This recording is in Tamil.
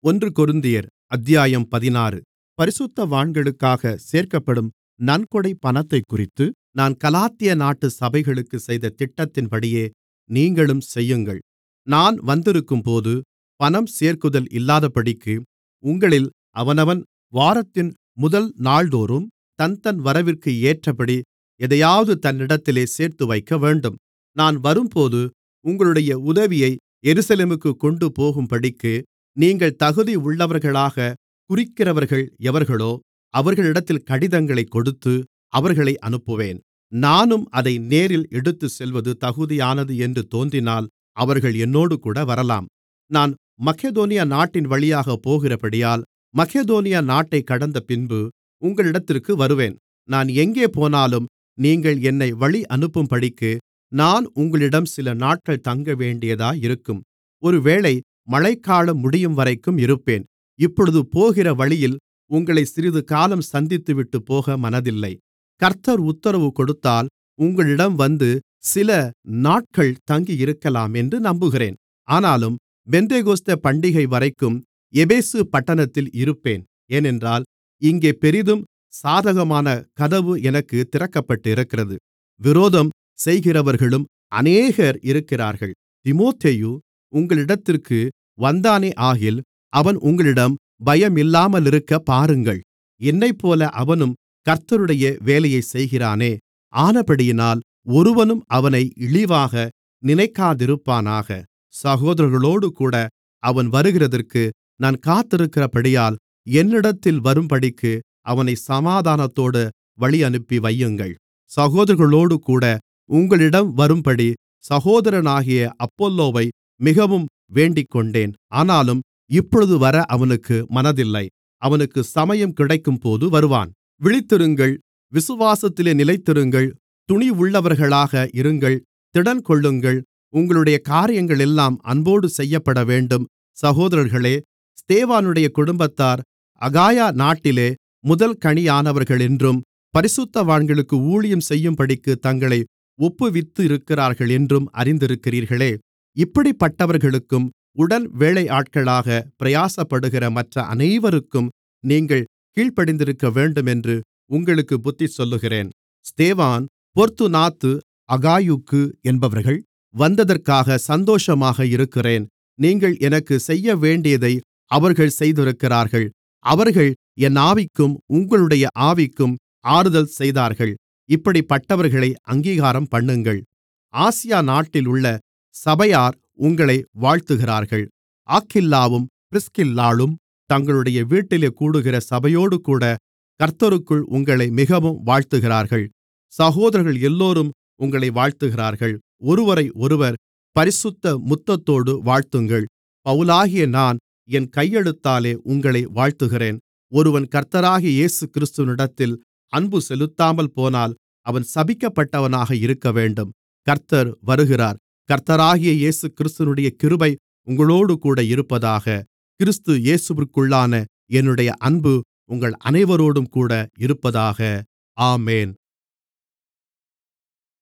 ஒன்று கொரிந்தியர் அத்தியாயம் பதினாறு பரிசுத்தவான்களுக்காகச் சேர்க்கப்படும் நன்கொடை பணத்தைக்குறித்து நான் கலாத்தியா நாட்டு சபைகளுக்குச் செய்த திட்டத்தின்படியே நீங்களும் செய்யுங்கள் நான் வந்திருக்கும்போது பணம் சேர்க்குதல் இல்லாதபடிக்கு உங்களில் அவனவன் வாரத்தின் முதல் நாள்தோறும் தன்தன் வரவிற்கு ஏற்றபடி எதையாவது தன்னிடத்திலே சேர்த்துவைக்கவேண்டும் நான் வரும்போது உங்களுடைய உதவியை எருசலேமுக்குக் கொண்டுபோகும்படிக்கு நீங்கள் தகுதியுள்ளவர்களாகக் குறிக்கிறவர்கள் எவர்களோ அவர்களிடத்தில் கடிதங்களைக் கொடுத்து அவர்களை அனுப்புவேன் நானும் அதை நேரில் எடுத்துச்செல்வது தகுதியானது என்று தோன்றினால் அவர்கள் என்னோடுகூட வரலாம் நான் மக்கெதோனியா நாட்டின் வழியாகப் போகிறபடியால் மக்கெதோனியா நாட்டைக் கடந்தபின்பு உங்களிடத்திற்கு வருவேன் நான் எங்கே போனாலும் நீங்கள் என்னை வழியனுப்பும்படிக்கு நான் உங்களிடம் சில நாட்கள் தங்கவேண்டியதாயிருக்கும் ஒருவேளை மழைக்காலம் முடியும்வரைக்கும் இருப்பேன் இப்பொழுது போகிற வழியில் உங்களைச் சிறிதுகாலம் சந்தித்துவிட்டுப் போக மனதில்லை கர்த்தர் உத்தரவு கொடுத்தால் உங்களிடம் வந்து சில நாட்கள் தங்கியிருக்கலாமென்று நம்புகிறேன் ஆனாலும் பெந்தெகொஸ்தே பண்டிகைவரைக்கும் எபேசு பட்டணத்தில் இருப்பேன் ஏனென்றால் இங்கே பெரிதும் சாதகமான கதவு எனக்குத் திறக்கப்பட்டிருக்கிறது விரோதம் செய்கிறவர்களும் அநேகர் இருக்கிறார்கள் தீமோத்தேயு உங்களிடத்திற்கு வந்தானேயாகில் அவன் உங்களிடம் பயமில்லாமலிருக்கப் பாருங்கள் என்னைப்போல அவனும் கர்த்தருடைய வேலையைச் செய்கிறானே ஆனபடியினால் ஒருவனும் அவனை இழிவாக நினைக்காதிருப்பானாக சகோதரர்களோடுகூட அவன் வருகிறதற்கு நான் காத்திருக்கிறபடியால் என்னிடத்தில் வரும்படிக்கு அவனை சமாதானத்தோடு வழியனுப்பி வையுங்கள் சகோதரர்களோடுகூட உங்களிடம் வரும்படி சகோதரனாகிய அப்பொல்லோவை மிகவும் வேண்டிக்கொண்டேன் ஆனாலும் இப்பொழுது வர அவனுக்கு மனதில்லை அவனுக்கு சமயம் கிடைக்கும்போது வருவான் விழித்திருங்கள் விசுவாசத்திலே நிலைத்திருங்கள் துணிவுள்ளவர்களாக இருங்கள் திடன்கொள்ளுங்கள் உங்களுடைய காரியங்களெல்லாம் அன்போடு செய்யப்படவேண்டும் சகோதரர்களே ஸ்தேவானுடைய குடும்பத்தார் அகாயா நாட்டிலே முதல் கனியானவர்களென்றும் பரிசுத்தவான்களுக்கு ஊழியம் செய்யும்படிக்கு தங்களை ஒப்புவித்திருக்கிறார்கள் என்றும் அறிந்திருக்கிறீர்களே இப்படிப்பட்டவர்களுக்கும் உடன் வேலையாட்களாக பிரயாசப்படுகிற மற்ற அனைவருக்கும் நீங்கள் கீழ்ப்படிந்திருக்கவேண்டுமென்று உங்களுக்குப் புத்திசொல்லுகிறேன் ஸ்தேவான் பொர்த்துனாத்து அகாயுக்கு என்பவர்கள் வந்ததற்காக சந்தோஷமாக இருக்கிறேன் நீங்கள் எனக்குச் செய்யவேண்டியதை அவர்கள் செய்திருக்கிறார்கள் அவர்கள் என் ஆவிக்கும் உங்களுடைய ஆவிக்கும் ஆறுதல் செய்தார்கள் இப்படிப்பட்டவர்களை அங்கீகாரம்பண்ணுங்கள் ஆசியா நாட்டிலுள்ள சபையார் உங்களை வாழ்த்துகிறார்கள் ஆக்கில்லாவும் பிரிஸ்கில்லாளும் தங்களுடைய வீட்டிலே கூடுகிற சபையோடுகூட கர்த்தருக்குள் உங்களை மிகவும் வாழ்த்துகிறார்கள் சகோதரர்கள் எல்லோரும் உங்களை வாழ்த்துகிறார்கள் ஒருவரையொருவர் பரிசுத்த முத்தத்தோடு வாழ்த்துங்கள் பவுலாகிய நான் என் கையெழுத்தாலே உங்களை வாழ்த்துகிறேன் ஒருவன் கர்த்தராகிய இயேசுகிறிஸ்துவினிடத்தில் அன்பு செலுத்தாமல் போனால் அவன் சபிக்கப்பட்டவனாக இருக்கவேண்டும் கர்த்தர் வருகிறார் கர்த்தராகிய இயேசுகிறிஸ்துவினுடைய கிருபை உங்களோடுகூட இருப்பதாக கிறிஸ்து இயேசுவிற்குள்ளான என்னுடைய அன்பு உங்கள் அனைவரோடும் கூட இருப்பதாக ஆமென்